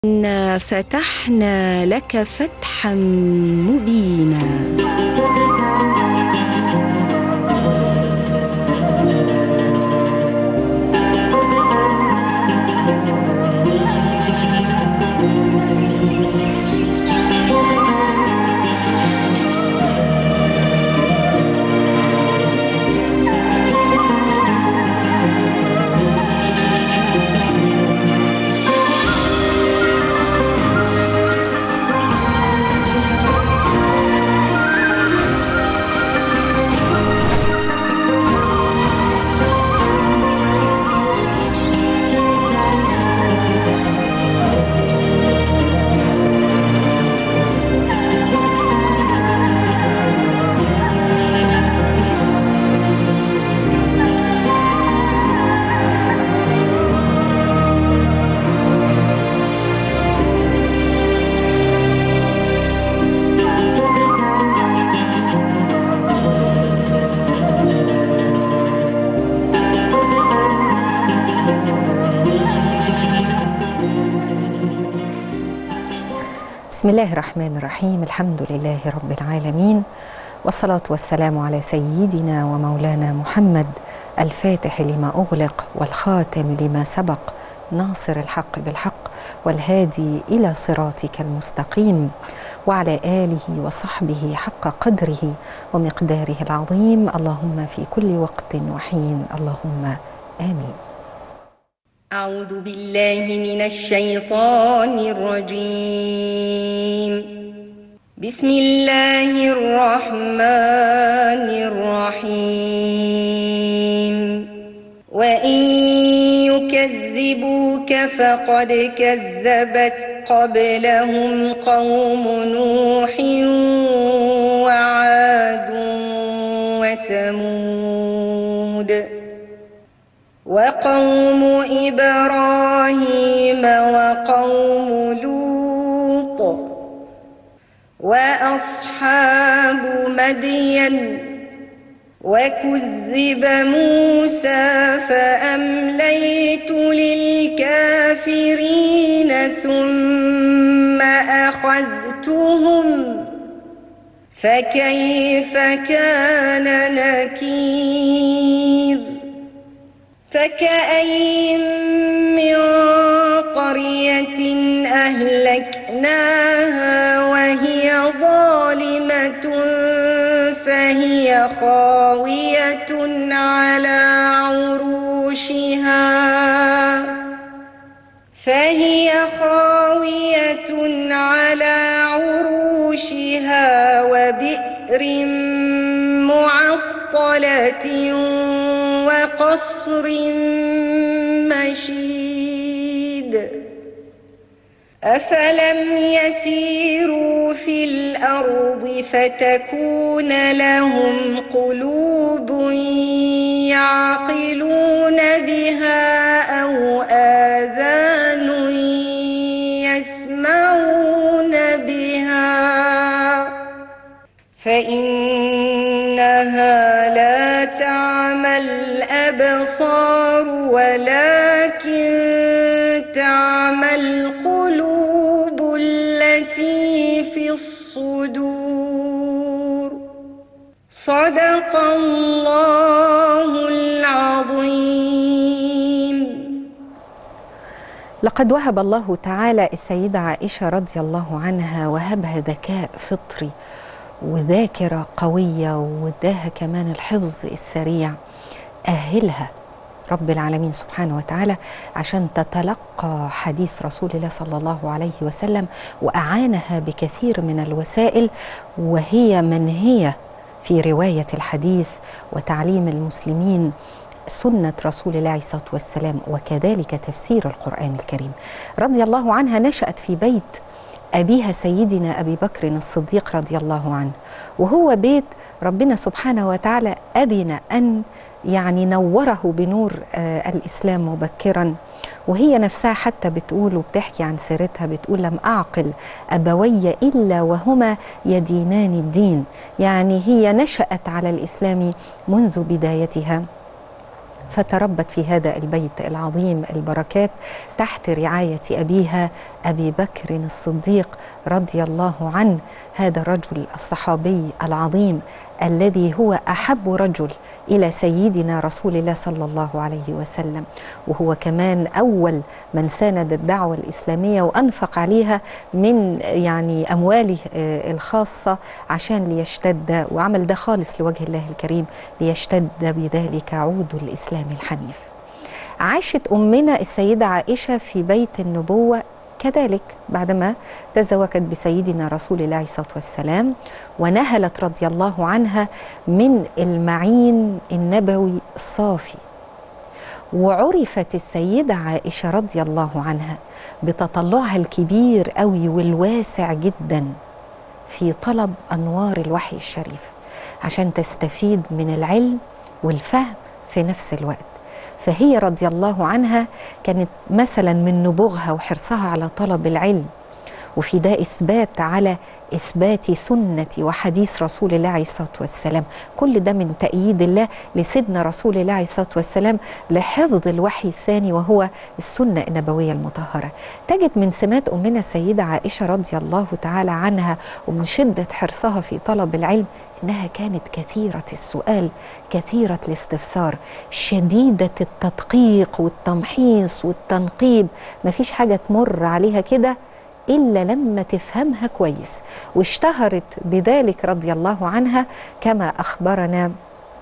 إنا فتحنا لك فتحا مبينا بسم الله الرحمن الرحيم الحمد لله رب العالمين والصلاة والسلام على سيدنا ومولانا محمد الفاتح لما أغلق والخاتم لما سبق ناصر الحق بالحق والهادي إلى صراطك المستقيم وعلى آله وصحبه حق قدره ومقداره العظيم اللهم في كل وقت وحين اللهم آمين أعوذ بالله من الشيطان الرجيم بسم الله الرحمن الرحيم وإن يكذبوك فقد كذبت قبلهم قوم نوح وعاد وثمود وقوم إبراهيم وقوم لوط وأصحاب مدين وكذب موسى فأمليت للكافرين ثم أخذتهم فكيف كان نكير فكأين من قرية أهلكناها وهي ظالمة فهي خاوية على عروشها فهي خاوية على عروشها وبئر معطلة وقصر مشيد أفلم يسيروا في الأرض فتكون لهم قلوب يعقلون بها أو آذان يسمعون بها فإنها لا تعمى الأبصار ولكن تعمى القلوب التي في الصدور صدق الله العظيم لقد وهب الله تعالى السيدة عائشة رضي الله عنها وهبها ذكاء فطري وذاكرة قوية واداها كمان الحفظ السريع أهلها رب العالمين سبحانه وتعالى عشان تتلقى حديث رسول الله صلى الله عليه وسلم وأعانها بكثير من الوسائل وهي من هي في رواية الحديث وتعليم المسلمين سنة رسول الله عليه الصلاة والسلام وكذلك تفسير القرآن الكريم رضي الله عنها نشأت في بيت أبيها سيدنا أبي بكر الصديق رضي الله عنه وهو بيت ربنا سبحانه وتعالى أذن أن يعني نوره بنور آه الإسلام مبكرا وهي نفسها حتى بتقول وبتحكي عن سيرتها بتقول لم أعقل أبوي إلا وهما يدينان الدين يعني هي نشأت على الإسلام منذ بدايتها فتربت في هذا البيت العظيم البركات تحت رعاية أبيها ابي بكر الصديق رضي الله عنه هذا الرجل الصحابي العظيم الذي هو احب رجل الى سيدنا رسول الله صلى الله عليه وسلم وهو كمان اول من ساند الدعوه الاسلاميه وانفق عليها من يعني امواله آه، الخاصه عشان ليشتد وعمل ده خالص لوجه الله الكريم ليشتد بذلك عود الاسلام الحنيف. عاشت امنا السيده عائشه في بيت النبوه كذلك بعدما تزوجت بسيدنا رسول الله عليه الصلاه والسلام ونهلت رضي الله عنها من المعين النبوي الصافي وعرفت السيده عائشه رضي الله عنها بتطلعها الكبير قوي والواسع جدا في طلب انوار الوحي الشريف عشان تستفيد من العلم والفهم في نفس الوقت فهي رضي الله عنها كانت مثلا من نبوغها وحرصها على طلب العلم وفي ده اثبات على اثبات سنه وحديث رسول الله عليه الصلاه والسلام كل ده من تأييد الله لسيدنا رسول الله عليه الصلاه والسلام لحفظ الوحي الثاني وهو السنه النبويه المطهره تجد من سمات امنا السيده عائشه رضي الله تعالى عنها ومن شده حرصها في طلب العلم انها كانت كثيره السؤال كثيره الاستفسار شديده التدقيق والتمحيص والتنقيب مفيش حاجه تمر عليها كده الا لما تفهمها كويس واشتهرت بذلك رضي الله عنها كما اخبرنا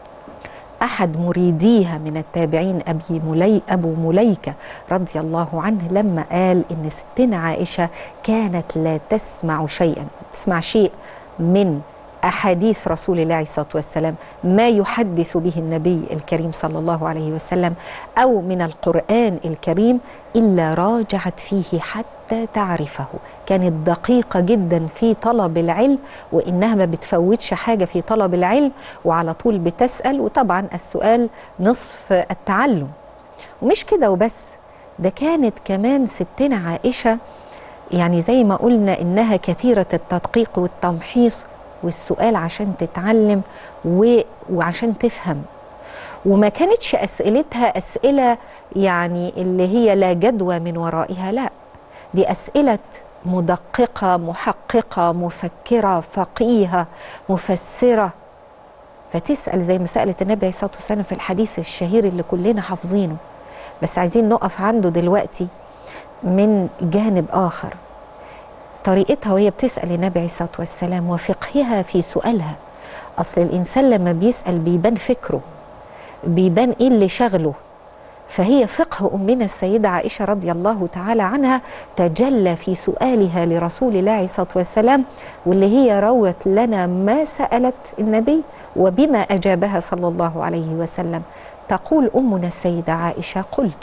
احد مريديها من التابعين ابي ملي ابو مليكه رضي الله عنه لما قال ان ستنا عائشه كانت لا تسمع شيئا تسمع شيء من احاديث رسول الله عليه الصلاه والسلام ما يحدث به النبي الكريم صلى الله عليه وسلم او من القران الكريم الا راجعت فيه حتى تعرفه كانت دقيقه جدا في طلب العلم وانها ما بتفوتش حاجه في طلب العلم وعلى طول بتسال وطبعا السؤال نصف التعلم ومش كده وبس ده كانت كمان ستنا عائشه يعني زي ما قلنا انها كثيره التدقيق والتمحيص والسؤال عشان تتعلم و... وعشان تفهم وما كانتش اسئلتها اسئله يعني اللي هي لا جدوى من ورائها لا دي اسئله مدققه محققه مفكره فقيهه مفسره فتسال زي ما سالت النبي عليه الصلاه والسلام في الحديث الشهير اللي كلنا حافظينه بس عايزين نقف عنده دلوقتي من جانب اخر طريقتها وهي بتسال النبي عليه الصلاه والسلام وفقهها في سؤالها اصل الانسان لما بيسال بيبان فكره بيبان ايه اللي شغله فهي فقه امنا السيده عائشه رضي الله تعالى عنها تجلى في سؤالها لرسول الله عليه الصلاه والسلام واللي هي روت لنا ما سالت النبي وبما اجابها صلى الله عليه وسلم تقول امنا السيده عائشه قلت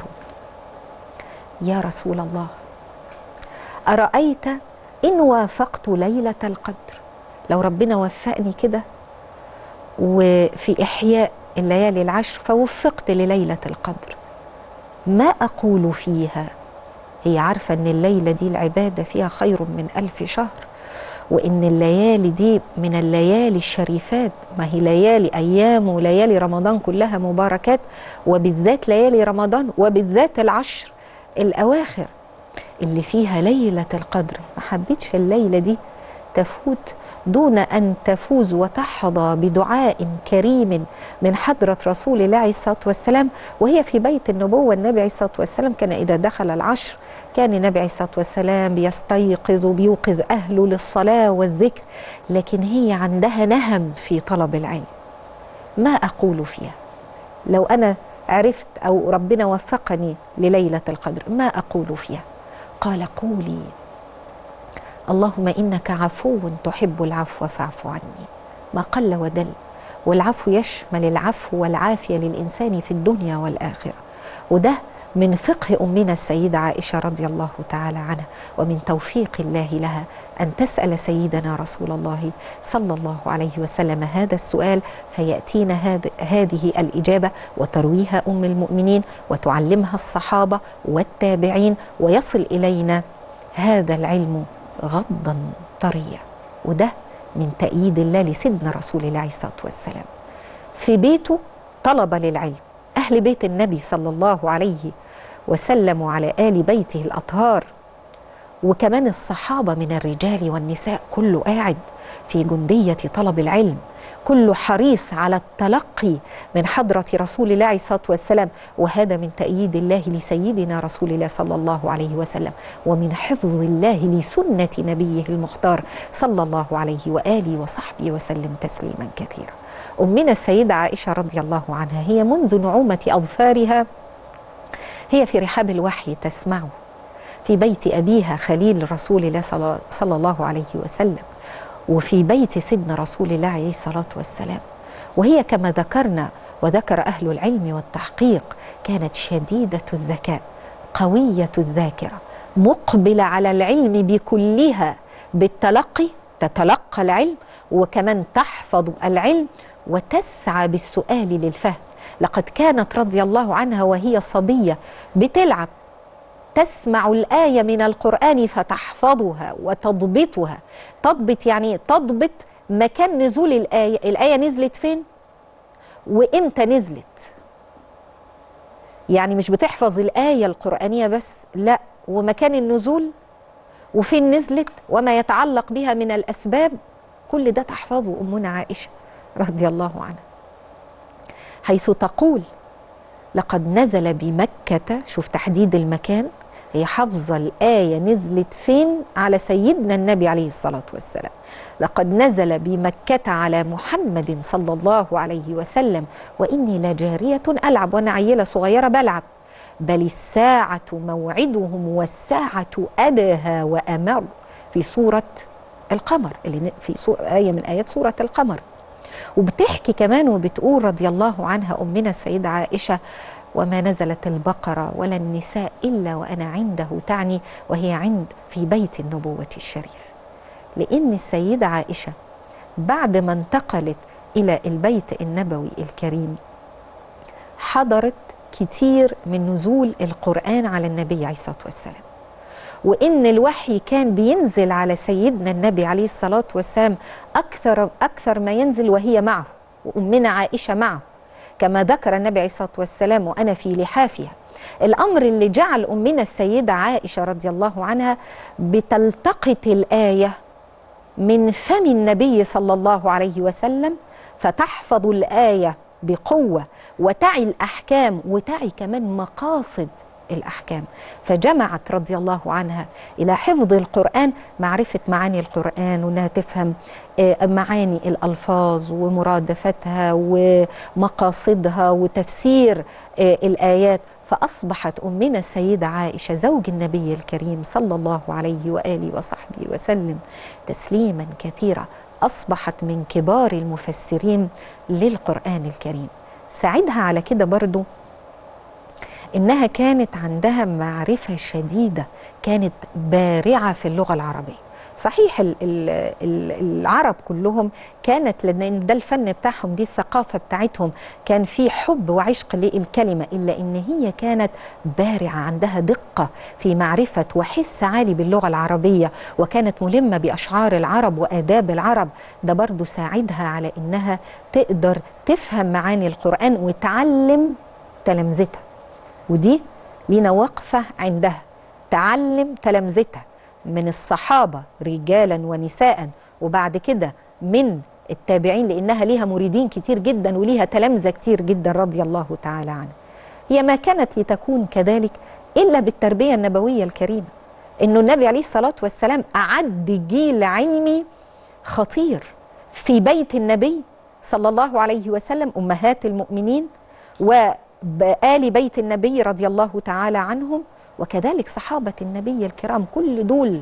يا رسول الله ارايت ان وافقت ليله القدر لو ربنا وفقني كده وفي احياء الليالي العشر فوفقت لليله القدر ما اقول فيها هي عارفه ان الليله دي العباده فيها خير من الف شهر وان الليالي دي من الليالي الشريفات ما هي ليالي ايام وليالي رمضان كلها مباركات وبالذات ليالي رمضان وبالذات العشر الاواخر اللي فيها ليله القدر ما حبيتش الليله دي تفوت دون ان تفوز وتحظى بدعاء كريم من حضره رسول الله عليه الصلاه والسلام وهي في بيت النبوه النبي عليه الصلاه والسلام كان اذا دخل العشر كان النبي عليه الصلاه والسلام بيستيقظ وبيوقظ اهله للصلاه والذكر لكن هي عندها نهم في طلب العلم ما اقول فيها لو انا عرفت او ربنا وفقني لليله القدر ما اقول فيها قال قولي اللهم انك عفو تحب العفو فاعف عني ما قل ودل والعفو يشمل العفو والعافيه للانسان في الدنيا والاخره وده من فقه امنا السيده عائشه رضي الله تعالى عنها ومن توفيق الله لها ان تسال سيدنا رسول الله صلى الله عليه وسلم هذا السؤال فياتينا هذ- هذه الاجابه وترويها ام المؤمنين وتعلمها الصحابه والتابعين ويصل الينا هذا العلم غضا طريا وده من تأييد الله لسيدنا رسول الله عليه الصلاة والسلام في بيته طلب للعلم أهل بيت النبي صلى الله عليه وسلم وعلى آل بيته الأطهار وكمان الصحابة من الرجال والنساء كله قاعد في جندية طلب العلم كله حريص على التلقي من حضرة رسول الله عليه الصلاة والسلام وهذا من تأييد الله لسيدنا رسول الله صلى الله عليه وسلم ومن حفظ الله لسنة نبيه المختار صلى الله عليه وآله وصحبه وسلم تسليما كثيرا أمنا السيدة عائشة رضي الله عنها هي منذ نعومة أظفارها هي في رحاب الوحي تسمعه في بيت أبيها خليل رسول الله صلى- صلى الله عليه وسلم وفي بيت سيدنا رسول الله عليه الصلاة والسلام وهي كما ذكرنا وذكر أهل العلم والتحقيق كانت شديدة الذكاء قوية الذاكرة مقبلة على العلم بكلها بالتلقي تتلقى العلم وكمان تحفظ العلم وتسعى بالسؤال للفهم لقد كانت رضي الله عنها وهي صبية بتلعب تسمع الآية من القرآن فتحفظها وتضبطها تضبط يعني إيه؟ تضبط مكان نزول الآية الآية نزلت فين وإمتى نزلت يعني مش بتحفظ الآية القرآنية بس لا ومكان النزول وفين نزلت وما يتعلق بها من الأسباب كل ده تحفظه أمنا عائشة رضي الله عنها حيث تقول لقد نزل بمكة شوف تحديد المكان هي حافظة الآية نزلت فين على سيدنا النبي عليه الصلاة والسلام لقد نزل بمكة على محمد صلى الله عليه وسلم وإني لجارية ألعب وأنا عيلة صغيرة بلعب بل الساعة موعدهم والساعة أدهى وأمر في سورة القمر اللي في سورة آية من آيات سورة القمر وبتحكي كمان وبتقول رضي الله عنها أمنا السيدة عائشة وما نزلت البقرة ولا النساء إلا وأنا عنده تعني وهي عند في بيت النبوة الشريف لأن السيدة عائشة بعد ما انتقلت إلى البيت النبوي الكريم حضرت كتير من نزول القرآن على النبي عليه الصلاة والسلام وإن الوحي كان بينزل على سيدنا النبي عليه الصلاة والسلام أكثر أكثر ما ينزل وهي معه وأمنا عائشة معه كما ذكر النبي عليه الصلاة والسلام وأنا في لحافها الأمر اللي جعل أمنا السيدة عائشة رضي الله عنها بتلتقط الآية من فم النبي صلى الله عليه وسلم فتحفظ الآية بقوة وتعي الأحكام وتعي كمان مقاصد الأحكام فجمعت رضي الله عنها إلى حفظ القرآن معرفة معاني القرآن وأنها تفهم آه، معاني الألفاظ ومرادفتها ومقاصدها وتفسير آه، الآيات فأصبحت أمنا السيدة عائشة زوج النبي الكريم صلى الله عليه وآله وصحبه وسلم تسليما كثيرا أصبحت من كبار المفسرين للقرآن الكريم ساعدها على كده برضو إنها كانت عندها معرفة شديدة كانت بارعة في اللغة العربية صحيح ال ال ال العرب كلهم كانت لان ده الفن بتاعهم دي الثقافه بتاعتهم كان في حب وعشق للكلمه الا ان هي كانت بارعه عندها دقه في معرفه وحس عالي باللغه العربيه وكانت ملمه باشعار العرب واداب العرب ده برضو ساعدها على انها تقدر تفهم معاني القران وتعلم تلامذتها ودي لينا وقفه عندها تعلم تلامذتها من الصحابة رجالا ونساء وبعد كده من التابعين لأنها ليها مريدين كتير جدا وليها تلامذة كتير جدا رضي الله تعالى عنها هي ما كانت لتكون كذلك إلا بالتربية النبوية الكريمة إنه النبي عليه الصلاة والسلام أعد جيل علمي خطير في بيت النبي صلى الله عليه وسلم أمهات المؤمنين وآل بيت النبي رضي الله تعالى عنهم وكذلك صحابة النبي الكرام كل دول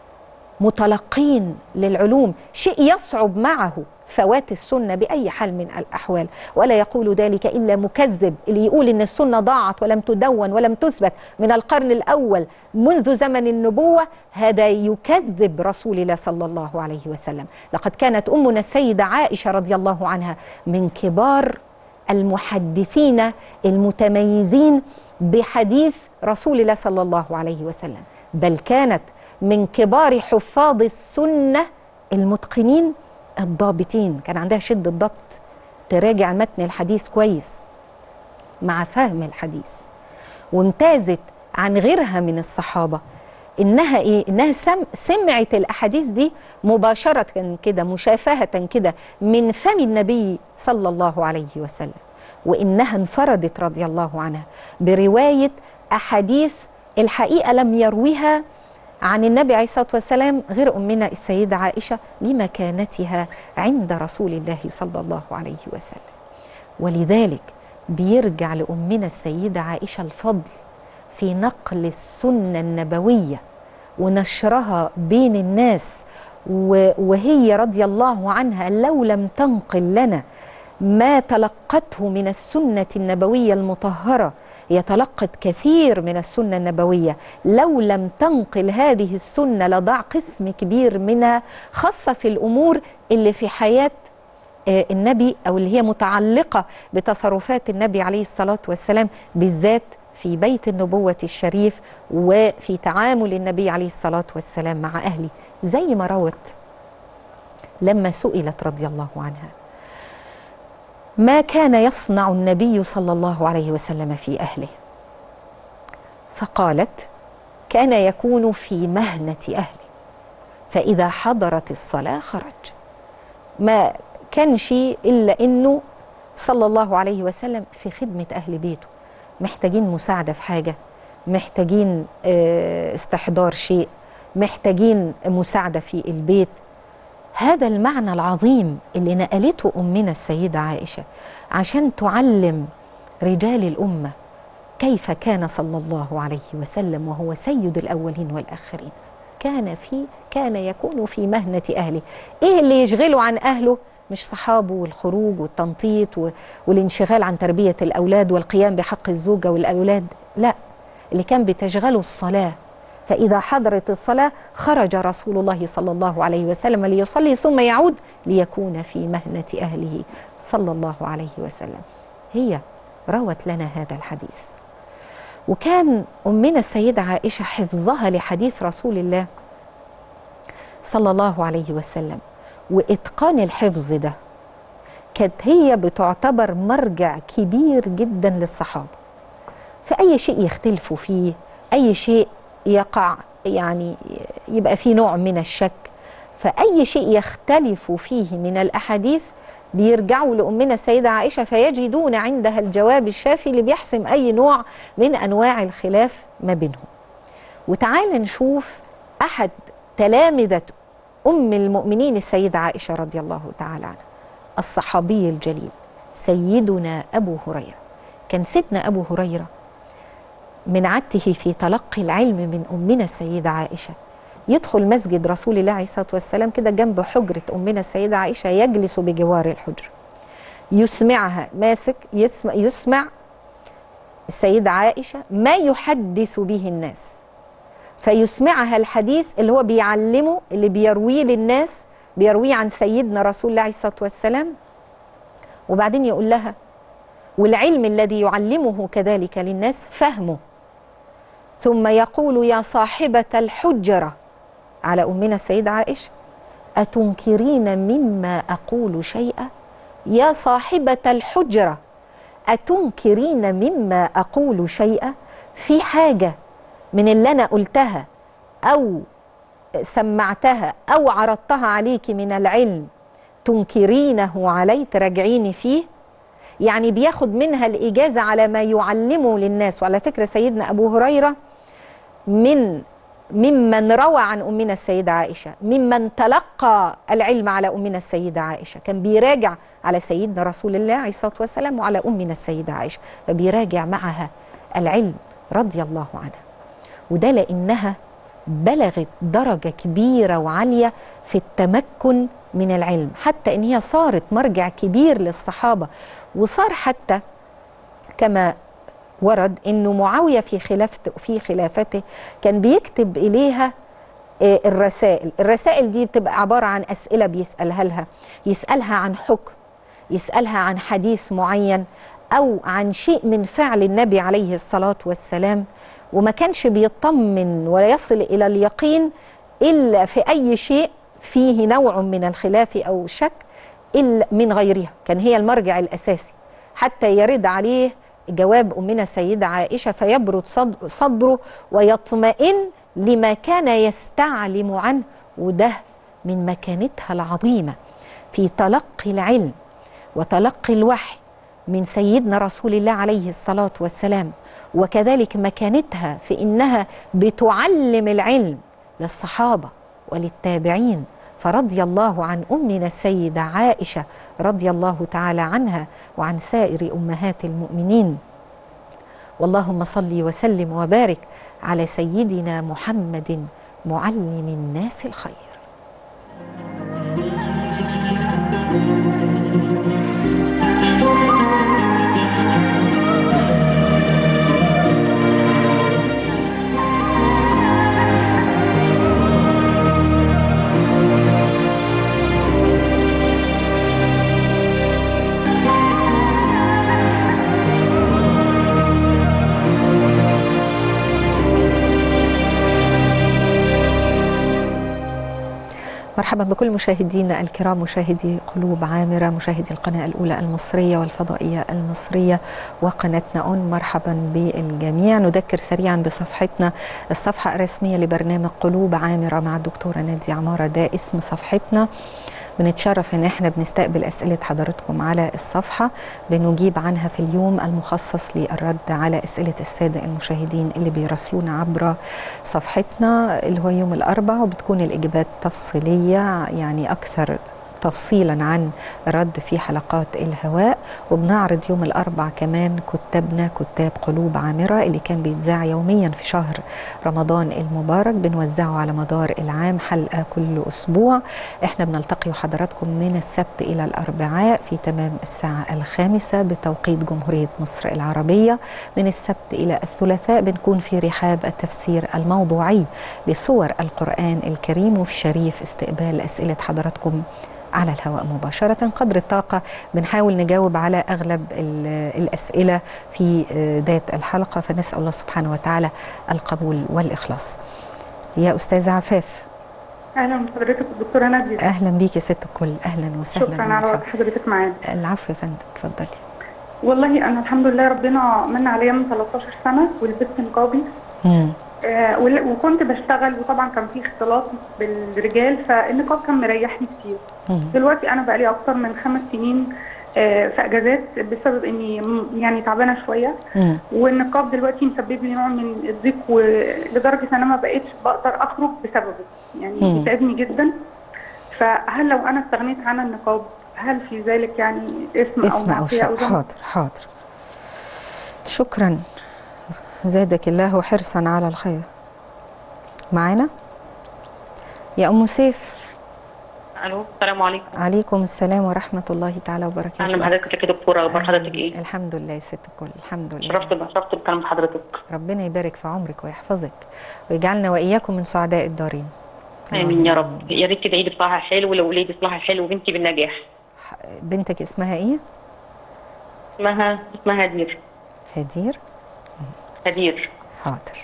متلقين للعلوم شيء يصعب معه فوات السنة بأي حال من الأحوال ولا يقول ذلك إلا مكذب اللي يقول إن السنة ضاعت ولم تدون ولم تثبت من القرن الأول منذ زمن النبوة هذا يكذب رسول الله صلى الله عليه وسلم لقد كانت أمنا السيدة عائشة رضي الله عنها من كبار المحدثين المتميزين بحديث رسول الله صلى الله عليه وسلم بل كانت من كبار حفاظ السنة المتقنين الضابطين كان عندها شدة ضبط تراجع متن الحديث كويس مع فهم الحديث وامتازت عن غيرها من الصحابة انها ايه انها سم سمعت الاحاديث دي مباشره كده مشافهه كده من فم النبي صلى الله عليه وسلم وانها انفردت رضي الله عنها بروايه احاديث الحقيقه لم يرويها عن النبي عليه الصلاه والسلام غير امنا السيده عائشه لمكانتها عند رسول الله صلى الله عليه وسلم ولذلك بيرجع لامنا السيده عائشه الفضل في نقل السنه النبويه ونشرها بين الناس و- وهي رضي الله عنها لو لم تنقل لنا ما تلقته من السنه النبويه المطهره هي تلقت كثير من السنه النبويه لو لم تنقل هذه السنه لضاع قسم كبير منها خاصه في الامور اللي في حياه آه، النبي او اللي هي متعلقه بتصرفات النبي عليه الصلاه والسلام بالذات في بيت النبوه الشريف وفي تعامل النبي عليه الصلاه والسلام مع اهله زي ما روت لما سئلت رضي الله عنها ما كان يصنع النبي صلى الله عليه وسلم في اهله فقالت كان يكون في مهنه اهله فاذا حضرت الصلاه خرج ما كانش الا انه صلى الله عليه وسلم في خدمه اهل بيته محتاجين مساعده في حاجه محتاجين آه، استحضار شيء محتاجين مساعده في البيت هذا المعنى العظيم اللي نقلته امنا السيده عائشه عشان تعلم رجال الامه كيف كان صلى الله عليه وسلم وهو سيد الاولين والاخرين كان في كان يكون في مهنه اهله ايه اللي يشغله عن اهله مش صحابه والخروج والتنطيط و- والانشغال عن تربيه الاولاد والقيام بحق الزوجه والاولاد لا اللي كان بتشغله الصلاه فإذا حضرت الصلاة خرج رسول الله صلى الله عليه وسلم ليصلي ثم يعود ليكون في مهنة أهله صلى الله عليه وسلم هي روت لنا هذا الحديث وكان أمنا السيدة عائشة حفظها لحديث رسول الله صلى الله عليه وسلم وإتقان الحفظ ده كانت هي بتعتبر مرجع كبير جدا للصحابة فأي شيء يختلفوا فيه أي شيء يقع يعني يبقى فيه نوع من الشك فأي شيء يختلف فيه من الأحاديث بيرجعوا لأمنا السيدة عائشة فيجدون عندها الجواب الشافي اللي بيحسم أي نوع من أنواع الخلاف ما بينهم وتعال نشوف أحد تلامذة أم المؤمنين السيدة عائشة رضي الله تعالى عنها الصحابي الجليل سيدنا أبو هريرة كان سيدنا أبو هريرة من عادته في تلقي العلم من أمنا السيدة عائشة يدخل مسجد رسول الله عليه الصلاة والسلام كده جنب حجرة أمنا السيدة عائشة يجلس بجوار الحجرة يسمعها ماسك يسمع, يسمع السيدة عائشة ما يحدث به الناس فيسمعها الحديث اللي هو بيعلمه اللي بيرويه للناس بيرويه عن سيدنا رسول الله عليه الصلاة والسلام وبعدين يقول لها والعلم الذي يعلمه كذلك للناس فهمه ثم يقول يا صاحبة الحجرة على أمنا السيدة عائشة أتنكرين مما أقول شيئا يا صاحبة الحجرة أتنكرين مما أقول شيئا في حاجة من اللي أنا قلتها أو سمعتها أو عرضتها عليك من العلم تنكرينه علي تراجعيني فيه يعني بياخد منها الإجازة على ما يعلمه للناس وعلى فكرة سيدنا أبو هريرة من ممن روى عن أمنا السيدة عائشة ممن تلقى العلم على أمنا السيدة عائشة كان بيراجع على سيدنا رسول الله عليه الصلاة والسلام وعلى أمنا السيدة عائشة فبيراجع معها العلم رضي الله عنها وده لأنها بلغت درجة كبيرة وعالية في التمكن من العلم حتى إن هي صارت مرجع كبير للصحابة وصار حتى كما ورد انه معاويه في خلافته في خلافته كان بيكتب اليها آه، الرسائل الرسائل دي بتبقى عباره عن اسئله بيسالها لها يسالها عن حكم يسالها عن حديث معين او عن شيء من فعل النبي عليه الصلاه والسلام وما كانش بيطمن ولا يصل الى اليقين الا في اي شيء فيه نوع من الخلاف او شك الا من غيرها كان هي المرجع الاساسي حتى يرد عليه جواب أمنا السيدة عائشة فيبرد صد- صدره ويطمئن لما كان يستعلم عنه وده من مكانتها العظيمة في تلقي العلم وتلقي الوحي من سيدنا رسول الله عليه الصلاة والسلام وكذلك مكانتها في إنها بتعلم العلم للصحابة وللتابعين فرضي الله عن أمنا السيدة عائشة رضي الله تعالى عنها وعن سائر أمهات المؤمنين واللهم صل وسلم وبارك على سيدنا محمد معلم الناس الخير مرحبا بكل مشاهدينا الكرام مشاهدي قلوب عامرة مشاهدي القناة الأولى المصرية والفضائية المصرية وقناتنا أون مرحبا بالجميع نذكر سريعا بصفحتنا الصفحة الرسمية لبرنامج قلوب عامرة مع الدكتورة نادي عمارة ده اسم صفحتنا بنتشرف ان احنا بنستقبل اسئله حضراتكم على الصفحه بنجيب عنها في اليوم المخصص للرد على اسئله الساده المشاهدين اللي بيراسلونا عبر صفحتنا اللي هو يوم الاربعاء وبتكون الاجابات تفصيليه يعني اكثر تفصيلا عن رد في حلقات الهواء وبنعرض يوم الأربع كمان كتابنا كتاب قلوب عامرة اللي كان بيتذاع يوميا في شهر رمضان المبارك بنوزعه على مدار العام حلقة كل أسبوع احنا بنلتقي حضراتكم من السبت إلى الأربعاء في تمام الساعة الخامسة بتوقيت جمهورية مصر العربية من السبت إلى الثلاثاء بنكون في رحاب التفسير الموضوعي لصور القرآن الكريم وفي شريف استقبال أسئلة حضراتكم على الهواء مباشرة قدر الطاقة بنحاول نجاوب على أغلب ال- الأسئلة في آه، ذات الحلقة فنسأل الله سبحانه وتعالى القبول والإخلاص يا أستاذة عفاف اهلا بحضرتك الدكتوره ناديه أهلا بيك يا ست الكل أهلا وسهلا شكرا على وقت ومرحبا. حضرتك معانا العفو يا فندم اتفضلي والله انا الحمد لله ربنا من عليا من 13 سنه ولبست نقابي مم. آه ول- وكنت بشتغل وطبعا كان في اختلاط بالرجال فالنقاب كان مريحني كتير مم. دلوقتي انا بقالي اكتر من خمس سنين آه في اجازات بسبب اني م- يعني تعبانه شويه مم. والنقاب دلوقتي مسبب لي نوع من الضيق ولدرجه ان انا ما بقتش بقدر اخرج بسببه يعني مم. بيتعبني جدا فهل لو انا استغنيت عن النقاب هل في ذلك يعني اسم, اسم او أو معصيه شيء او ذنب؟ حاضر حاضر شكرا زادك الله حرصا على الخير معانا يا أم سيف الو السلام عليكم عليكم السلام ورحمة الله تعالى وبركاته اهلا بحضرتك يا دكتوره اخبار حضرتك ايه الحمد لله يا ست الكل الحمد لله شرفت شرفت بكلام حضرتك ربنا يبارك في عمرك ويحفظك ويجعلنا وإياكم من سعداء الدارين امين يا رب يا ريت تدعي لي بصلاح حلو ولولادي بصلاح حلو وبنتي بالنجاح بنتك اسمها ايه؟ اسمها اسمها هدير هدير هدير حاضر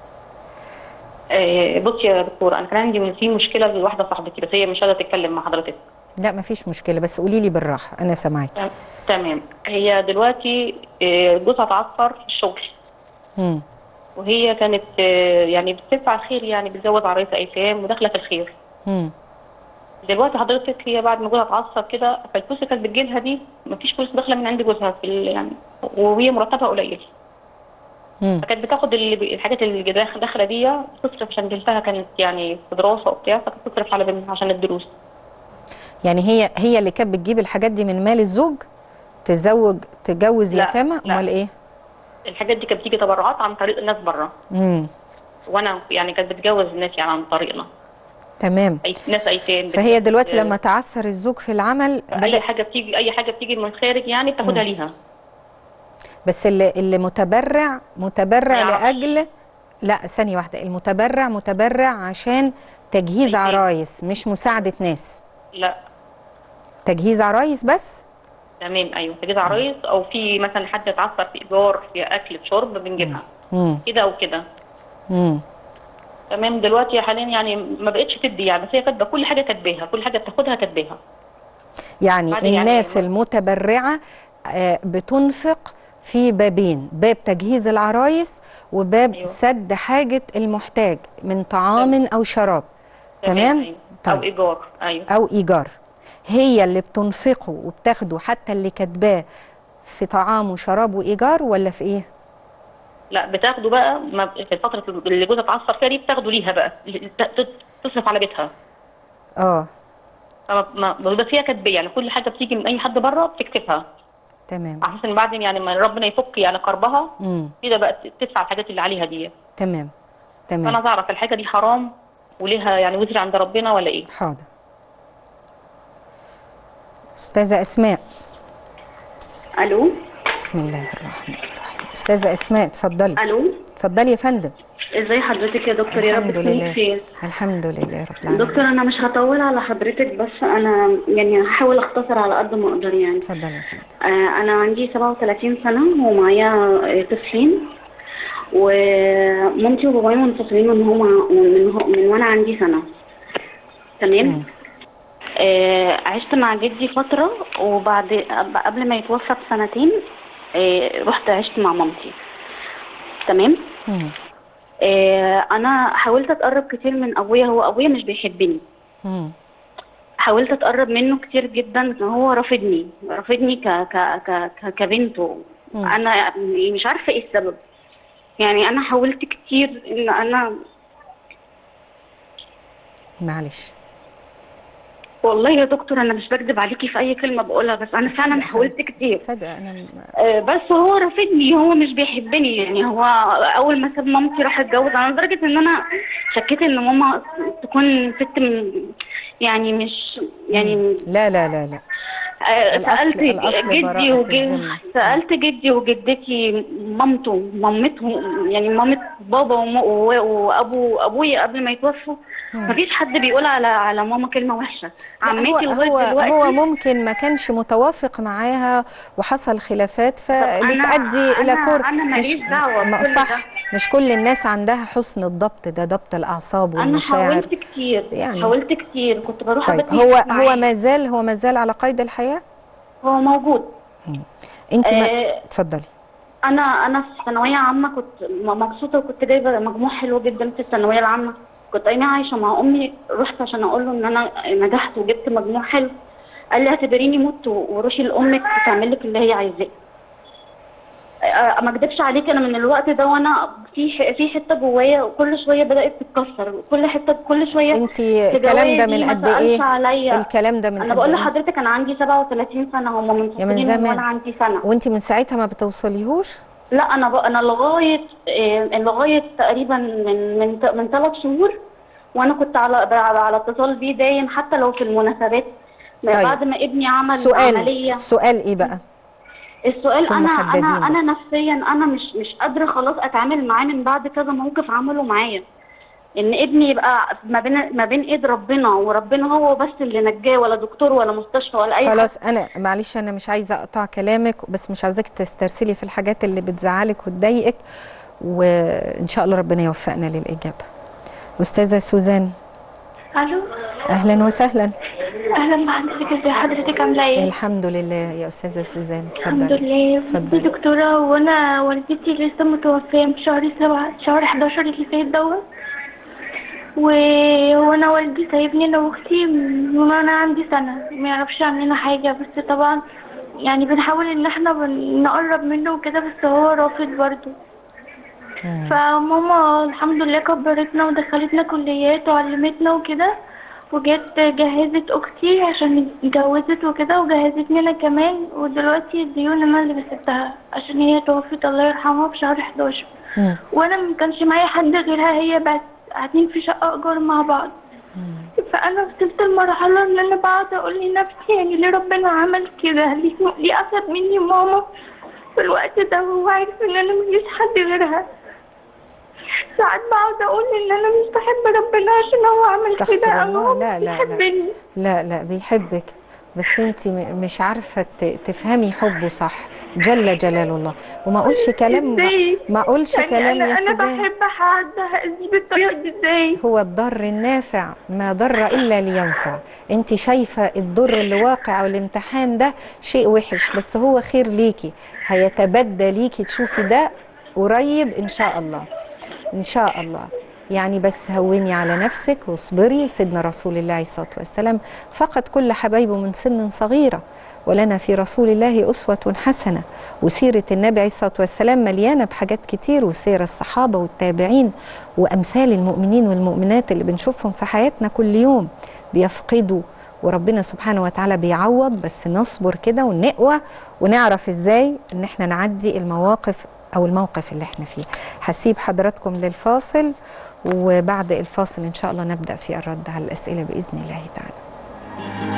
آه بصي يا دكتوره انا كان عندي في مشكله لواحده صاحبتي بس هي مش قادره تتكلم مع حضرتك لا مفيش مشكلة بس قولي لي بالراحة أنا سامعاك تم- تمام هي دلوقتي آه، جوزها اتعثر في الشغل مم. وهي كانت آه، يعني بتدفع الخير يعني بتزوج عرايس ايتام وداخله في الخير مم. دلوقتي حضرتك هي بعد ما جوزها اتعصب كده فالفلوس اللي كانت بتجيلها دي مفيش فلوس داخله من عند جوزها في ال- يعني وهي مرتبها قليل مم. فكانت بتاخد اللي ب- الحاجات اللي داخ- داخله دي تصرف عشان بنتها كانت يعني في دراسه وبتاع فكانت تصرف على بنتها عشان الدروس يعني هي هي اللي كانت بتجيب الحاجات دي من مال الزوج تزوج تجوز لا، يتامى لا. امال ايه؟ الحاجات دي كانت بتيجي تبرعات عن طريق الناس بره امم وانا يعني كانت بتجوز الناس يعني عن طريقنا تمام أي ناس ايتام فهي بت- دلوقتي لما تعثر الزوج في العمل اي بدأ حاجه بتيجي اي حاجه بتيجي من الخارج يعني بتاخدها ليها بس اللي اللي متبرع متبرع ما يعرفش. لاجل لا ثانيه واحده المتبرع متبرع عشان تجهيز أيتام. عرايس مش مساعده ناس لا تجهيز عرايس بس تمام ايوه تجهيز عرايس او في مثلا حد اتعثر في ايجار في اكل في شرب بنجيبها امم كده او كده امم تمام دلوقتي حاليا يعني ما بقتش تدي يعني بس هي كاتبه كل حاجه كاتباها كل حاجه بتاخدها كاتباها يعني بعد يعني الناس ما- المتبرعه آه، بتنفق في بابين باب تجهيز العرايس وباب أيوة. سد حاجة المحتاج من طعام أو شراب تمام أيوة. او طيب ايجار ايوه أو إيجار هي اللي بتنفقه وبتاخده حتى اللي كاتباه في طعام وشراب وإيجار ولا في إيه؟ لا بتاخده بقى ما في الفتره اللي جوزها اتعصر فيها دي بتاخده ليها بقى ت- ت- تصرف على بيتها آه فما ما- بيبقى فيها كاتبه يعني كل حاجه بتيجي من اي حد بره بتكتبها تمام على اساس ان بعدين يعني ما ربنا يفك يعني كربها امم كده بقى تدفع الحاجات اللي عليها دي تمام فانا تمام تعرف الحاجه دي حرام وليها يعني وزر عند ربنا ولا ايه حاضر أستاذة أسماء الو بسم الله الرحمن الرحيم أستاذة أسماء اتفضلي الو اتفضلي يا فندم ازي حضرتك يا دكتور يا رب الحمد تكوني لله بخير الحمد لله رب العالمين دكتور انا مش هطول على حضرتك بس انا يعني هحاول اختصر على قد ما اقدر يعني اتفضلي يا فندم آه، انا عندي 37 سنه ومعايا آه، طفلين ومامتي وبابايا منفصلين من هما من, هو- من وانا عندي سنه تمام آه عشت مع جدي فتره وبعد قبل ما يتوفى بسنتين آه رحت عشت مع مامتي تمام مم. آه انا حاولت اتقرب كتير من ابويا هو ابويا مش بيحبني مم. حاولت اتقرب منه كتير جدا هو رافضني رافضني ك ك ك ك كبنته مم. انا مش عارفه ايه السبب يعني انا حاولت كتير ان انا معلش والله يا دكتور انا مش بكذب عليكي في اي كلمه بقولها بس انا فعلا حاولت كتير صدق انا م- آه، بس هو رافضني هو مش بيحبني يعني هو اول ما ساب مامتي راح اتجوز انا لدرجه ان انا شكيت ان ماما تكون ست م- يعني مش يعني لا لا لا لا آه، الأصل- سألت الأصل جدي براءة وجد الذمة. سألت جدي وجدتي مامته مامته يعني مامة بابا وم- و- وأبو أبويا قبل ما يتوفوا مفيش حد بيقول على على ماما كلمة وحشة لا، هو عمتي لغاية هو دلوقتي هو ممكن ما كانش متوافق معاها وحصل خلافات فبتؤدي الى أنا- كور أنا ماليش دعوة ما- بكل صح ده. مش كل الناس عندها حسن الضبط ده ضبط الاعصاب أنا والمشاعر حاولت كتير يعني. حاولت كتير كنت بروح طيب أبات هو معاه. هو ما زال هو ما زال على قيد الحياه هو موجود انت ما آه، اتفضلي انا انا في ثانويه عامه كنت م- مبسوطه وكنت جايبه مجموع حلو جدا في الثانويه العامه كنت ايامها عايشه مع امي رحت عشان اقول له ان انا نجحت وجبت مجموع حلو قال لي اعتبريني مت و- وروحي لامك تعمل لك اللي هي عايزاه آه، ما اكدبش عليك انا من الوقت ده وانا في ح- في حته جوايا كل شويه بدات تتكسر كل حته كل شويه انت الكلام ده من ما قد سألش ايه عليا. الكلام ده من انا قد بقول ايه لحضرتك انا عندي 37 سنه هم يا من منفصلين من زمان. وانا عندي سنه وانت من ساعتها ما بتوصليهوش لا انا بقى انا لغايه إيه لغايه تقريبا من من ت- من ثلاث شهور وانا كنت على على, على اتصال بيه دايم حتى لو في المناسبات طيب. بعد ما ابني عمل سؤال عمليه السؤال ايه بقى السؤال تكون انا محددين انا انا بس. نفسيا انا مش مش قادره خلاص اتعامل معاه من بعد كذا موقف عمله معايا ان ابني يبقى ما بين ما بين ايد ربنا وربنا هو بس اللي نجاه ولا دكتور ولا مستشفى ولا اي حاجه خلاص انا معلش انا مش عايزه اقطع كلامك بس مش عاوزاك تسترسلي في الحاجات اللي بتزعلك وتضايقك وان شاء الله ربنا يوفقنا للاجابه استاذه سوزان الو اهلا وسهلا اهلا بحضرتك ازي حضرتك عامله ايه الحمد لله يا استاذه سوزان الحمد اتفضلي لله اتفضلي. دي دكتوره وانا والدتي لسه متوفيه في شهر سبعة شهر 11 اللي فات دوت و- وانا والدي سايبني انا واختي من وانا عندي سنه ما يعرفش عننا حاجه بس طبعا يعني بنحاول ان احنا بن- نقرب منه وكده بس هو رافض برضه فماما الحمد لله كبرتنا ودخلتنا كليات وعلمتنا وكده وجت جهزت اختي عشان اتجوزت وكده وجهزتني انا كمان ودلوقتي الديون انا اللي بسدها عشان هي توفت الله يرحمها في شهر 11 مم. وانا ما كانش معايا حد غيرها هي بس قاعدين في شقه ايجار مع بعض فانا وصلت لمرحله ان انا بقعد اقول لنفسي يعني ليه ربنا عمل كده ليه ليه اخد مني ماما في الوقت ده وهو عارف ان انا مفيش حد غيرها ساعات بقعد اقول ان انا مش بحب ربنا عشان هو عمل استغفر كده او الله. هو لا، مش لا، لا. بيحبني لا لا بيحبك بس انت م- مش عارفه ت- تفهمي حبه صح جل جلال الله وما اقولش كلام ازاي ما اقولش يعني كلام انا يا انا سوزان بحب حد هأذيه بالطريقه دي ازاي هو الضر النافع ما ضر الا لينفع انت شايفه الضر اللي واقع والامتحان ده شيء وحش بس هو خير ليكي هيتبدى ليكي تشوفي ده قريب ان شاء الله ان شاء الله يعني بس هوني على نفسك واصبري سيدنا رسول الله عليه الصلاه والسلام فقد كل حبايبه من سن صغيره ولنا في رسول الله أسوة حسنة وسيرة النبي عليه الصلاة والسلام مليانة بحاجات كتير وسير الصحابة والتابعين وأمثال المؤمنين والمؤمنات اللي بنشوفهم في حياتنا كل يوم بيفقدوا وربنا سبحانه وتعالى بيعوض بس نصبر كده ونقوى ونعرف ازاي ان احنا نعدي المواقف او الموقف اللي احنا فيه هسيب حضراتكم للفاصل وبعد الفاصل ان شاء الله نبدا في الرد على الاسئله باذن الله تعالى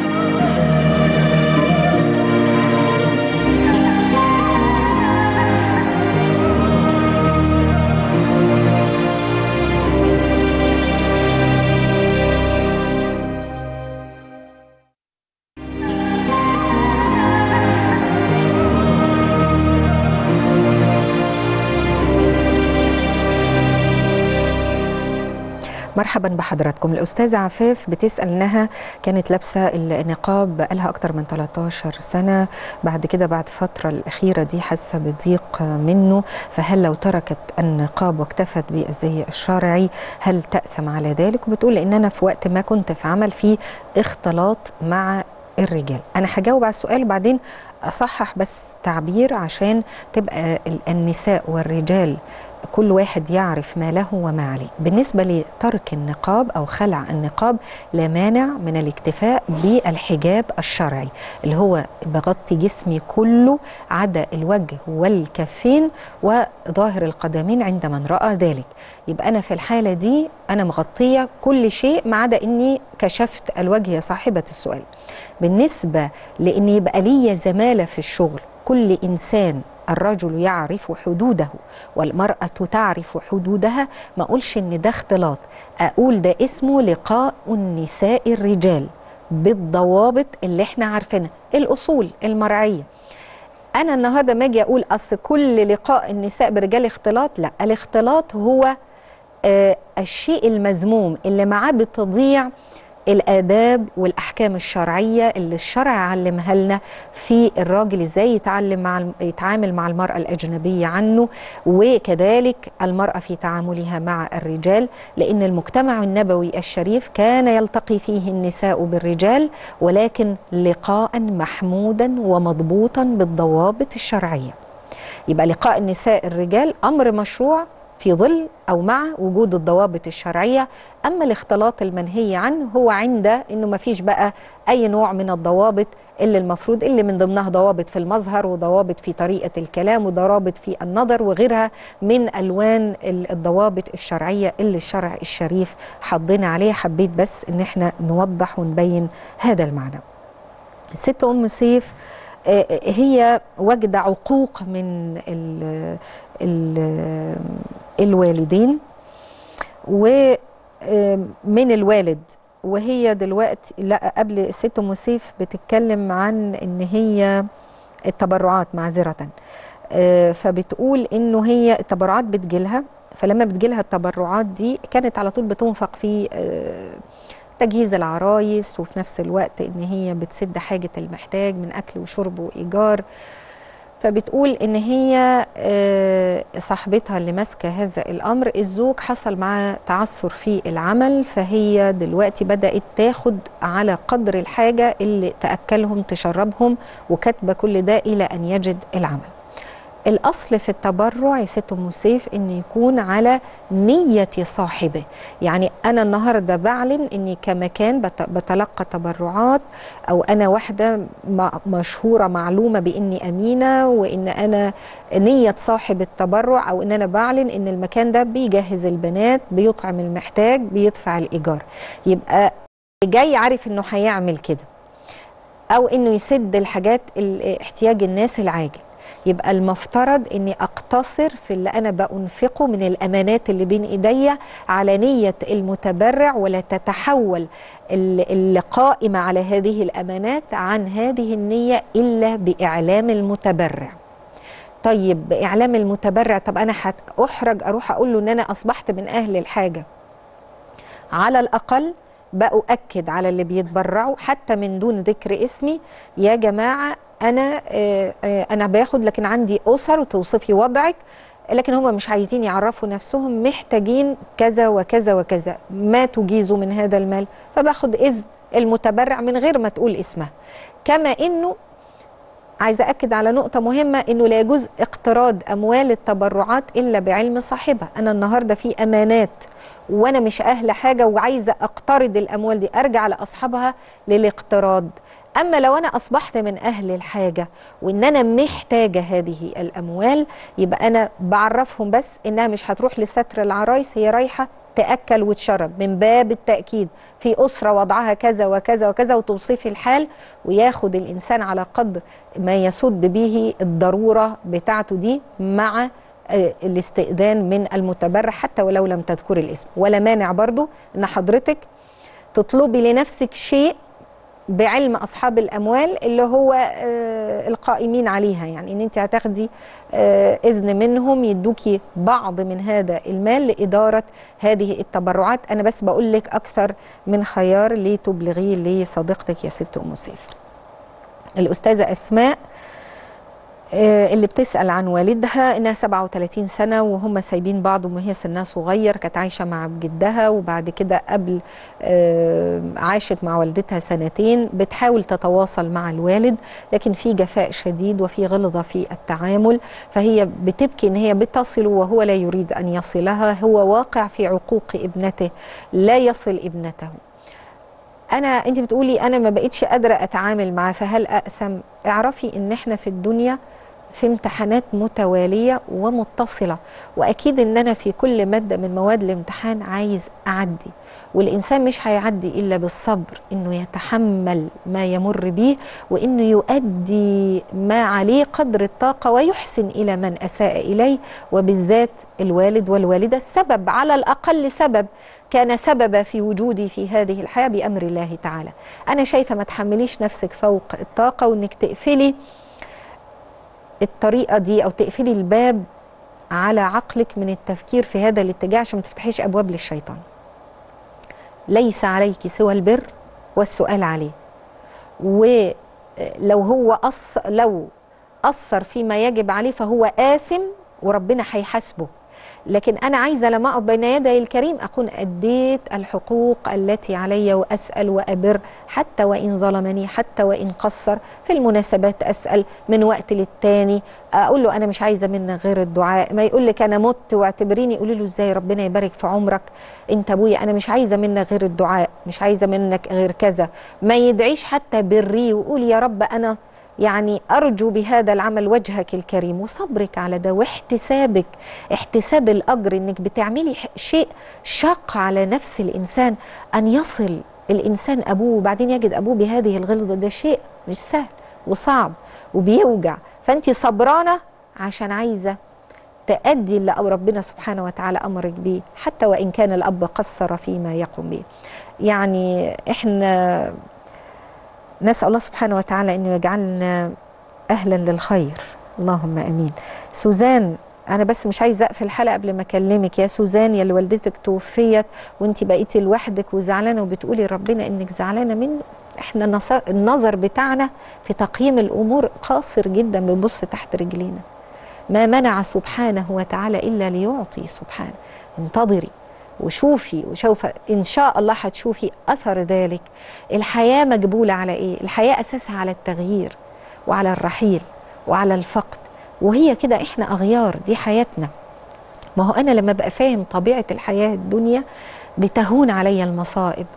مرحبا بحضراتكم الأستاذة عفاف بتسأل إنها كانت لابسة النقاب بقالها أكتر من 13 سنة بعد كده بعد فترة الأخيرة دي حاسة بضيق منه فهل لو تركت النقاب واكتفت بالزي الشرعي هل تأثم على ذلك وبتقول إن أنا في وقت ما كنت في عمل فيه اختلاط مع الرجال أنا هجاوب على السؤال وبعدين أصحح بس تعبير عشان تبقى النساء والرجال كل واحد يعرف ما له وما عليه بالنسبة لترك النقاب أو خلع النقاب لا مانع من الاكتفاء بالحجاب الشرعي اللي هو بغطي جسمي كله عدا الوجه والكفين وظاهر القدمين عند من رأى ذلك يبقى أنا في الحالة دي أنا مغطية كل شيء ما عدا أني كشفت الوجه يا صاحبة السؤال بالنسبة لأن يبقى لي زمالة في الشغل كل إنسان الرجل يعرف حدوده والمرأة تعرف حدودها ما أقولش إن ده اختلاط أقول ده اسمه لقاء النساء الرجال بالضوابط اللي احنا عارفينها الأصول المرعية أنا النهاردة ما أجي أقول أصل كل لقاء النساء برجال اختلاط لا الاختلاط هو آه الشيء المذموم اللي معاه بتضيع الآداب والأحكام الشرعية اللي الشرع علمها لنا في الراجل إزاي يتعلم مع الم- يتعامل مع المرأة الأجنبية عنه وكذلك المرأة في تعاملها مع الرجال لأن المجتمع النبوي الشريف كان يلتقي فيه النساء بالرجال ولكن لقاء محمودا ومضبوطا بالضوابط الشرعية يبقى لقاء النساء الرجال أمر مشروع في ظل أو مع وجود الضوابط الشرعية أما الاختلاط المنهي عنه هو عند أنه ما فيش بقى أي نوع من الضوابط اللي المفروض اللي من ضمنها ضوابط في المظهر وضوابط في طريقة الكلام وضوابط في النظر وغيرها من ألوان ال- الضوابط الشرعية اللي الشرع الشريف حضنا عليها حبيت بس أن احنا نوضح ونبين هذا المعنى الست أم سيف آه، هي وجد عقوق من ال ال الوالدين ومن الوالد وهي دلوقتي لا قبل الست ام سيف بتتكلم عن ان هي التبرعات معذره آه، فبتقول انه هي التبرعات بتجيلها فلما بتجيلها التبرعات دي كانت على طول بتنفق في آه، تجهيز العرايس وفي نفس الوقت ان هي بتسد حاجه المحتاج من اكل وشرب وايجار فبتقول ان هي آه، صاحبتها اللي ماسكه هذا الامر الزوج حصل معاه تعثر في العمل فهي دلوقتي بدات تاخد على قدر الحاجه اللي تاكلهم تشربهم وكاتبه كل ده الى ان يجد العمل الاصل في التبرع يا ست ام سيف ان يكون على نيه صاحبه يعني انا النهارده بعلن اني كمكان بت- بتلقى تبرعات او انا واحده م- مشهوره معلومه باني امينه وان انا نيه صاحب التبرع او ان انا بعلن ان المكان ده بيجهز البنات بيطعم المحتاج بيدفع الايجار يبقى جاي عارف انه هيعمل كده او انه يسد الحاجات ال- احتياج الناس العاجل يبقى المفترض اني اقتصر في اللي انا بانفقه من الامانات اللي بين ايديا على نيه المتبرع ولا تتحول ال- القائمه على هذه الامانات عن هذه النيه الا باعلام المتبرع طيب باعلام المتبرع طب انا هت- احرج اروح اقول له ان انا اصبحت من اهل الحاجه على الأقل بأؤكد على اللي بيتبرعوا حتى من دون ذكر اسمي يا جماعة أنا آه، آه، أنا باخد لكن عندي أسر وتوصفي وضعك لكن هم مش عايزين يعرفوا نفسهم محتاجين كذا وكذا وكذا ما تجيزوا من هذا المال فباخد إذن المتبرع من غير ما تقول اسمها كما إنه عايزه اكد على نقطه مهمه انه لا يجوز اقتراض اموال التبرعات الا بعلم صاحبها انا النهارده في امانات وانا مش اهل حاجه وعايزه اقترض الاموال دي ارجع لاصحابها للاقتراض اما لو انا اصبحت من اهل الحاجه وان انا محتاجه هذه الاموال يبقى انا بعرفهم بس انها مش هتروح لستر العرايس هي رايحه تاكل وتشرب من باب التاكيد في اسره وضعها كذا وكذا وكذا وتوصيف الحال وياخد الانسان على قدر ما يسد به الضروره بتاعته دي مع آه، الاستئذان من المتبرع حتى ولو لم تذكر الاسم ولا مانع برضو ان حضرتك تطلبي لنفسك شيء بعلم اصحاب الاموال اللي هو آه، القائمين عليها يعني ان انت هتاخدي آه، اذن منهم يدوكي بعض من هذا المال لاداره هذه التبرعات انا بس بقول لك اكثر من خيار لتبلغيه لصديقتك يا ست ام سيف الاستاذه اسماء آه، اللي بتسأل عن والدها إنها 37 سنة وهم سايبين بعض وهي سنها صغير كانت عايشة مع جدها وبعد كده قبل آه، عاشت مع والدتها سنتين بتحاول تتواصل مع الوالد لكن في جفاء شديد وفي غلظة في التعامل فهي بتبكي إن هي بتصل وهو لا يريد أن يصلها هو واقع في عقوق ابنته لا يصل ابنته انا انت بتقولي انا ما بقتش قادره اتعامل معاه فهل ااثم اعرفي ان احنا في الدنيا في امتحانات متواليه ومتصله واكيد ان انا في كل ماده من مواد الامتحان عايز اعدي والانسان مش هيعدي الا بالصبر انه يتحمل ما يمر به وانه يؤدي ما عليه قدر الطاقه ويحسن الى من اساء اليه وبالذات الوالد والوالده السبب على الاقل سبب كان سببا في وجودي في هذه الحياه بامر الله تعالى انا شايفه ما تحمليش نفسك فوق الطاقه وانك تقفلي الطريقه دي او تقفلي الباب على عقلك من التفكير في هذا الاتجاه عشان ما تفتحيش ابواب للشيطان ليس عليك سوى البر والسؤال عليه ولو هو أص لو أثر فيما يجب عليه فهو آثم وربنا هيحاسبه لكن أنا عايزة لما أقف بين يدي الكريم أكون أديت الحقوق التي علي وأسأل وأبر حتى وإن ظلمني حتى وإن قصر في المناسبات أسأل من وقت للتاني أقول له أنا مش عايزة منك غير الدعاء ما يقول لك أنا مت واعتبريني قولي له إزاي ربنا يبارك في عمرك أنت أبويا أنا مش عايزة منك غير الدعاء مش عايزة منك غير كذا ما يدعيش حتى بري ويقول يا رب أنا يعني أرجو بهذا العمل وجهك الكريم وصبرك على ده واحتسابك احتساب الأجر إنك بتعملي ح- شيء شاق على نفس الإنسان أن يصل الإنسان أبوه وبعدين يجد أبوه بهذه الغلظة ده شيء مش سهل وصعب وبيوجع فأنت صبرانة عشان عايزة تأدي اللي أو ربنا سبحانه وتعالى أمرك بيه حتى وإن كان الأب قصر فيما يقوم به يعني إحنا نسأل الله سبحانه وتعالى أنه يجعلنا أهلا للخير اللهم أمين سوزان أنا بس مش عايزة أقفل الحلقة قبل ما أكلمك يا سوزان يا اللي والدتك توفيت وأنت بقيتي لوحدك وزعلانة وبتقولي ربنا إنك زعلانة منه إحنا نصر النظر بتاعنا في تقييم الأمور قاصر جدا بنبص تحت رجلينا ما منع سبحانه وتعالى إلا ليعطي سبحانه انتظري وشوفي وشوف ان شاء الله هتشوفي اثر ذلك الحياه مجبوله على ايه الحياه اساسها على التغيير وعلى الرحيل وعلى الفقد وهي كده احنا اغيار دي حياتنا ما هو انا لما ابقى فاهم طبيعه الحياه الدنيا بتهون علي المصائب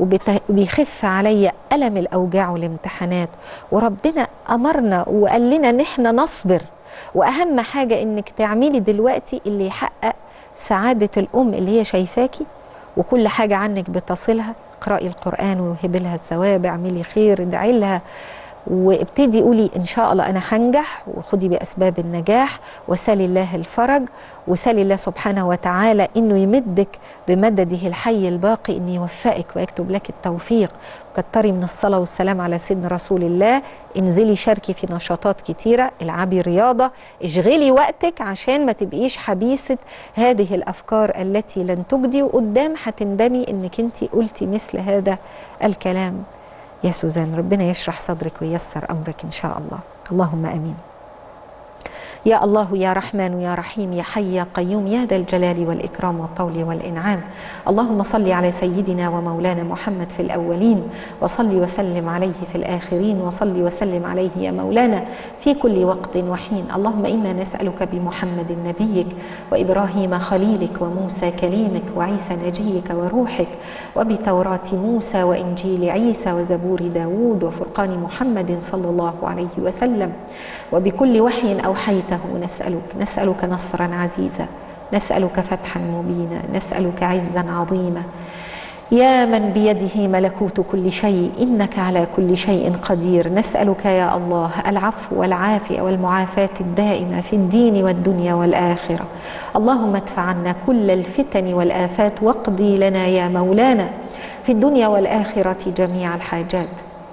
وبيخف علي الم الاوجاع والامتحانات وربنا امرنا وقال لنا ان احنا نصبر واهم حاجه انك تعملي دلوقتي اللي يحقق سعادة الأم اللي هي شايفاكي وكل حاجة عنك بتصلها اقرأي القرآن ووهبي لها الثواب اعملي خير ادعي لها وابتدي قولي ان شاء الله انا هنجح وخدي باسباب النجاح وسالي الله الفرج وسالي الله سبحانه وتعالى انه يمدك بمدده الحي الباقي ان يوفقك ويكتب لك التوفيق كتري من الصلاه والسلام على سيدنا رسول الله انزلي شاركي في نشاطات كتيره العبي رياضه اشغلي وقتك عشان ما تبقيش حبيسه هذه الافكار التي لن تجدي وقدام هتندمي انك انت قلتي مثل هذا الكلام يا سوزان ربنا يشرح صدرك وييسر امرك ان شاء الله اللهم امين يا الله يا رحمن يا رحيم يا حي يا قيوم يا ذا الجلال والإكرام والطول والإنعام اللهم صل على سيدنا ومولانا محمد في الأولين وصل وسلم عليه في الآخرين وصل وسلم عليه يا مولانا في كل وقت وحين اللهم إنا نسألك بمحمد نبيك وإبراهيم خليلك وموسى كليمك وعيسى نجيك وروحك وبتوراة موسى وإنجيل عيسى وزبور داود وفرقان محمد صلى الله عليه وسلم وبكل وحي أوحيته نسألك نسألك نصرا عزيزا نسألك فتحا مبينا نسألك عزا عظيما يا من بيده ملكوت كل شيء إنك على كل شيء قدير نسألك يا الله العفو والعافية والمعافاة الدائمة في الدين والدنيا والآخرة اللهم ادفع عنا كل الفتن والآفات واقضي لنا يا مولانا في الدنيا والآخرة جميع الحاجات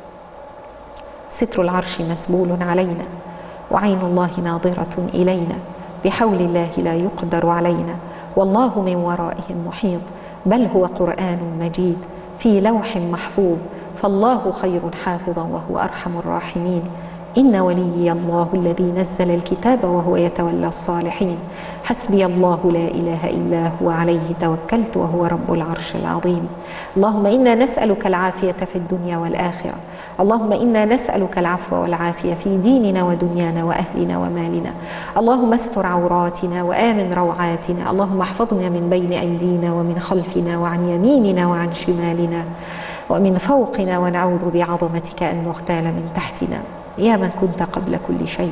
ستر العرش مسبول علينا وعين الله ناظرة إلينا بحول الله لا يقدر علينا والله من ورائهم محيط بل هو قرآن مجيد في لوح محفوظ فالله خير حافظا وهو أرحم الراحمين إن وليي الله الذي نزل الكتاب وهو يتولى الصالحين حسبي الله لا إله إلا هو عليه توكلت وهو رب العرش العظيم اللهم إنا نسألك العافية في الدنيا والآخرة اللهم إنا نسألك العفو والعافية في ديننا ودنيانا وأهلنا ومالنا اللهم استر عوراتنا وآمن روعاتنا اللهم احفظنا من بين أيدينا ومن خلفنا وعن يميننا وعن شمالنا ومن فوقنا ونعوذ بعظمتك أن نغتال من تحتنا يا من كنت قبل كل شيء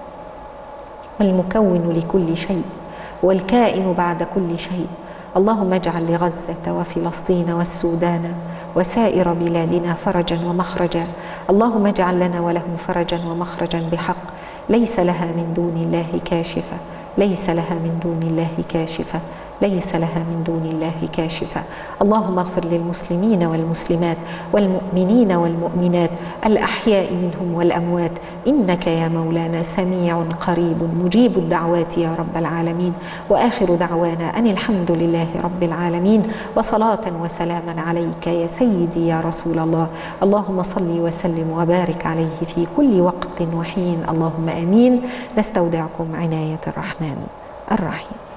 والمكون لكل شيء والكائن بعد كل شيء اللهم اجعل لغزة وفلسطين والسودان وسائر بلادنا فرجا ومخرجا اللهم اجعل لنا ولهم فرجا ومخرجا بحق ليس لها من دون الله كاشفة ليس لها من دون الله كاشفة ليس لها من دون الله كاشفة اللهم اغفر للمسلمين والمسلمات والمؤمنين والمؤمنات الأحياء منهم والأموات إنك يا مولانا سميع قريب مجيب الدعوات يا رب العالمين وآخر دعوانا أن الحمد لله رب العالمين وصلاة وسلاما عليك يا سيدي يا رسول الله اللهم صل وسلم وبارك عليه في كل وقت وحين اللهم آمين نستودعكم عناية الرحمن الرحيم